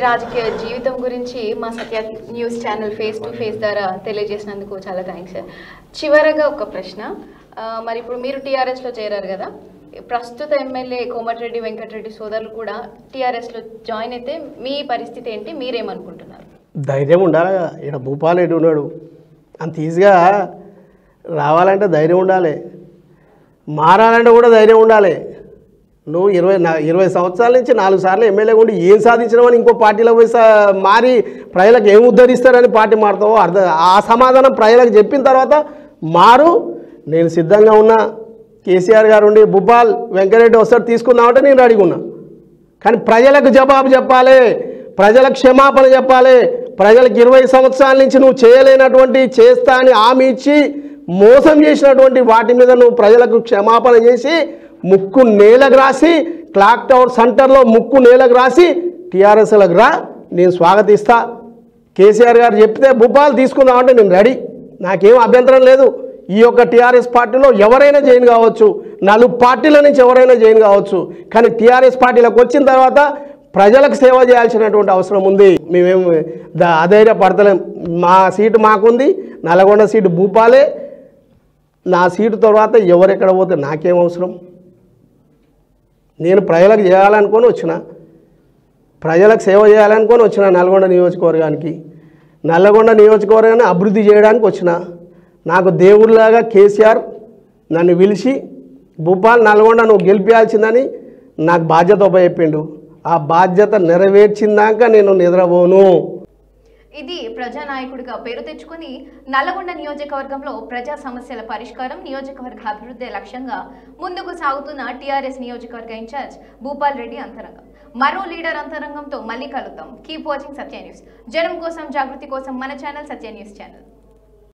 రాజకీయ జీవితం గురించి మా Satya news channel face to face ద్వారా తెలియజేసినందుకు చాలా థ్యాంక్స్ సార్ చివరగా ఒక ప్రశ్న ఆ, మరి ఇప్పుడు మీరు టీఆర్ఎస్లో చేరారు కదా ప్రస్తుత ఎమ్మెల్యే కోమటిరెడ్డి వెంకటరెడ్డి సోదరులు కూడా టీఆర్ఎస్లో జాయిన్ అయితే మీ పరిస్థితి ఏంటి మీరేమనుకుంటున్నారు ధైర్యం ఉండాలి ఇక్కడ భూపాలరెడ్డి ఉన్నాడు అంత ఈజీగా రావాలంటే ధైర్యం ఉండాలి మారాలంటే కూడా ధైర్యం ఉండాలి నువ్వు ఇరవై నా ఇరవై సంవత్సరాల నుంచి నాలుగు సార్లు ఎమ్మెల్యే ఉండి ఏం సాధించినావని ఇంకో పార్టీలో పోయి సా- మారి ప్రజలకు ఏం ఉద్ధరిస్తారని పార్టీ మారుతావో అర్థం ఆ సమాధానం ప్రజలకు చెప్పిన తర్వాత మారు నేను సిద్ధంగా ఉన్నా కేసీఆర్ గారు ఉండి భూపాల్ వెంకరెడ్డి వస్తారు తీసుకుందామంటే నేను రెడీగా ఉన్నా కానీ ప్రజలకు జవాబు చెప్పాలి ప్రజలకు క్షమాపణ చెప్పాలి ప్రజలకు ఇరవై సంవత్సరాల నుంచి నువ్వు చేయలేనటువంటి చేస్తా అని హామీ ఇచ్చి మోసం చేసినటువంటి వాటి మీద నువ్వు ప్రజలకు క్షమాపణ చేసి ముక్కు నేలకు రాసి క్లాక్ టవర్ సెంటర్లో ముక్కు నేలకు రాసి టీఆర్ఎస్లకు రా నేను స్వాగతిస్తా కేసీఆర్ గారు చెప్తే భూపాలు తీసుకుందామంటే నేను రెడీ నాకేం అభ్యంతరం లేదు ఈ యొక్క టీఆర్ఎస్ పార్టీలో ఎవరైనా జాయిన్ కావచ్చు నాలుగు పార్టీల నుంచి ఎవరైనా జాయిన్ కావచ్చు కానీ టీఆర్ఎస్ పార్టీలకు వచ్చిన తర్వాత ప్రజలకు సేవ చేయాల్సినటువంటి అవసరం ఉంది మేమేం దా- అధైర్యపడతలేం మా సీటు మాకుంది నల్గొండ సీటు భూపాలే నా సీటు తర్వాత ఎవరెక్కడ పోతే నాకేం అవసరం నేను ప్రజలకు చేయాలనుకొని వచ్చిన ప్రజలకు సేవ చేయాలనుకొని వచ్చిన నల్గొండ నియోజకవర్గానికి నల్లగొండ నియోజకవర్గాన్ని అభివృద్ధి చేయడానికి వచ్చిన నాకు దేవుడిలాగా కేసీఆర్ నన్ను పిలిచి భూపాల్ నల్గొండ నువ్వు గెలిపించాల్సిందని నాకు బాధ్యత ఉపచెప్పిండు ఆ బాధ్యత నెరవేర్చిందాక నేను నిద్రపోను ఇది ప్రజానాయకుడిగా పేరు తెచ్చుకుని నల్లగొండ నియోజకవర్గంలో ప్రజా సమస్యల పరిష్కారం నియోజకవర్గ అభివృద్ధి లక్ష్యంగా ముందుకు సాగుతున్న టీఆర్ఎస్ నియోజకవర్గ ఇన్ఛార్జ్ భూపాల్ రెడ్డి అంతరంగం మరో లీడర్ అంతరంగంతో మళ్ళీ కలుద్దాం కీప్ వాచింగ్ సత్య న్యూస్ జనం కోసం జాగృతి కోసం మన ఛానల్ సత్య న్యూస్ ఛానల్